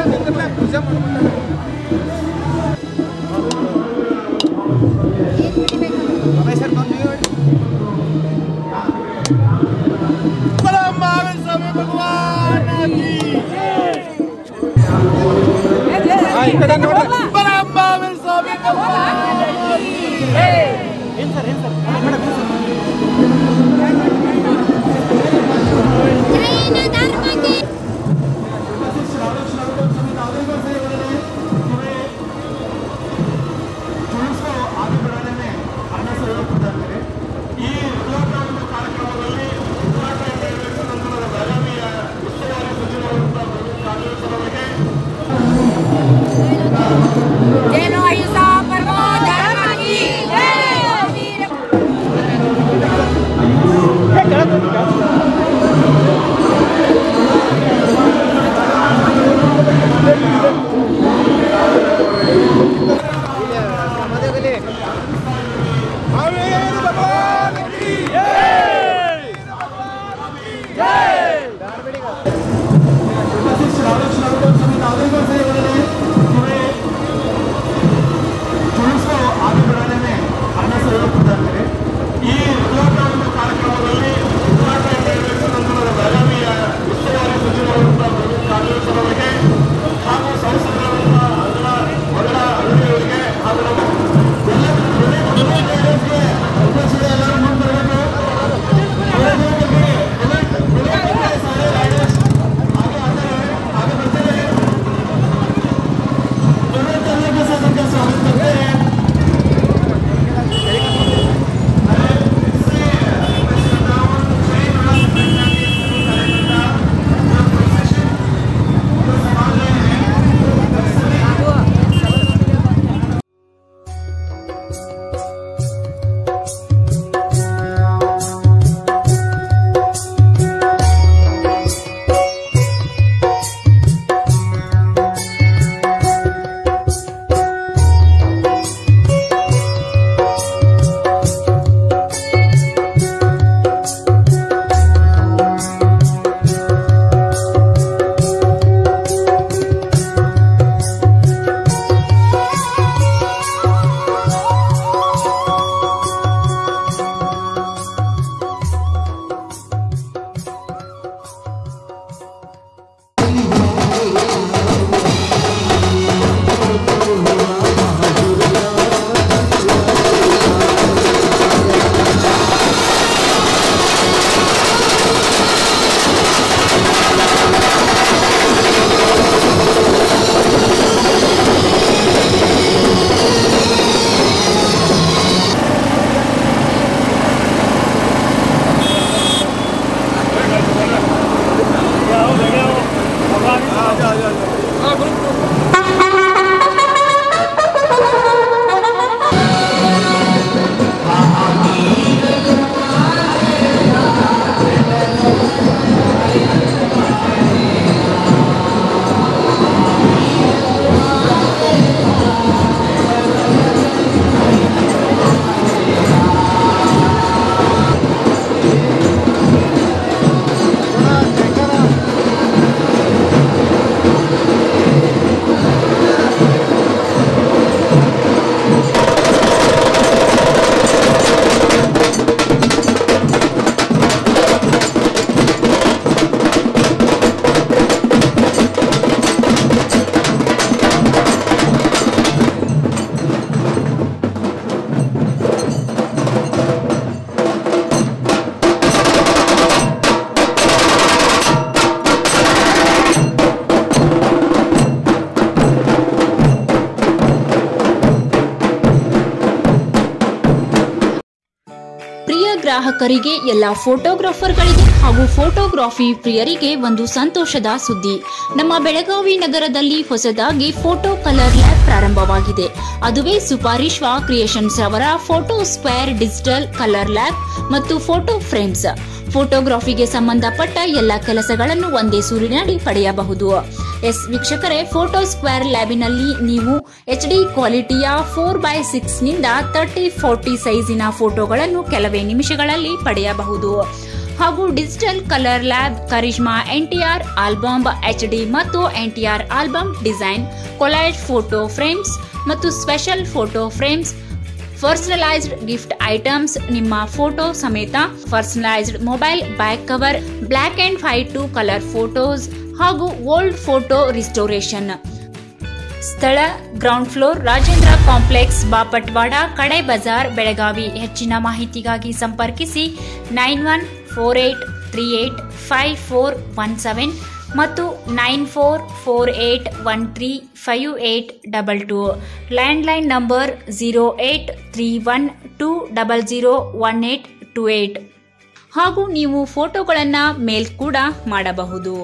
Lleno ayuda permo dharmaki. Jai. ಗ್ರಾಹಕರಿಗೆ ಎಲ್ಲ ಫೋಟೋಗ್ರಾಫರ್ಗಳಿಗೆ ಹಾಗೂ ಫೋಟೋಗ್ರಫಿ ಪ್ರಿಯರಿಗೆ ಒಂದು ಸಂತೋಷದ ಸುದ್ದಿ ನಮ್ಮ ಬೆಳಗಾವಿ ನಗರದಲ್ಲಿ ಹೊಸದಾಗಿ ಫೋಟೋ ಕಲರ್ ಲ್ಯಾಬ್ ಪ್ರಾರಂಭವಾಗಿದೆ ಅದುವೇ ಸುಪಾರೀಶ್ವ ಕ್ರಿಯೇಷನ್ಸ್ ಅವರ photo square digital colour lab ಮತ್ತು ಫೋಟೋ ಫ್ರೇಮ್ಸ್ ಫೋಟೋಗ್ರಫಿಗೆ ಸಂಬಂಧಪಟ್ಟ ಎಲ್ಲ ಕೆಲಸಗಳನ್ನು ಒಂದೇ ಸೂರಿನಡಿ ಪಡೆಯಬಹುದು ಎಸ್ ವೀಕ್ಷಕರೇ ಫೋಟೋ ಸ್ಕ್ವೇರ್ ಲ್ಯಾಬಿನಲ್ಲಿ ನೀವು ಎಚ್ ಡಿ ಕ್ವಾಲಿಟಿಯ ಫೋರ್ ಬೈ ಸಿಕ್ಸ್ ನಿಂದ ತರ್ಟಿ ಫೋರ್ಟಿ ಸೈಜಿನ ಫೋಟೋಗಳನ್ನು ಕೆಲವೇ ನಿಮಿಷಗಳಲ್ಲಿ ಪಡೆಯಬಹುದು ಹಾಗೂ digital colour lab Karishma NTR album HD ಡಿ ಮತ್ತು NTR album design collide photo frames ಮತ್ತು special photo frames personalised gift items ನಿಮ್ಮ ಫೋಟೋ ಸಮೇತ personalised mobile back cover black and white to colour photos ಹಾಗೂ ಓಲ್ಡ್ ಫೋಟೋ ರಿಸ್ಟೋರೇಷನ್ ಸ್ಥಳ ground floor Rajendra complex Bapatwada ಕಡೆ ಬಜಾರ್ ಬೆಳಗಾವಿ ಹೆಚ್ಚಿನ ಮಾಹಿತಿಗಾಗಿ ಸಂಪರ್ಕಿಸಿ nine one four eight three eight five four one seven ಮತ್ತು nine four four eight one three five eight double two landline number zero eight three one two double zero one eight two eight ಹಾಗೂ ನೀವು ಫೋಟೋಗಳನ್ನು ಮೇಲ್ ಕೂಡ ಮಾಡಬಹುದು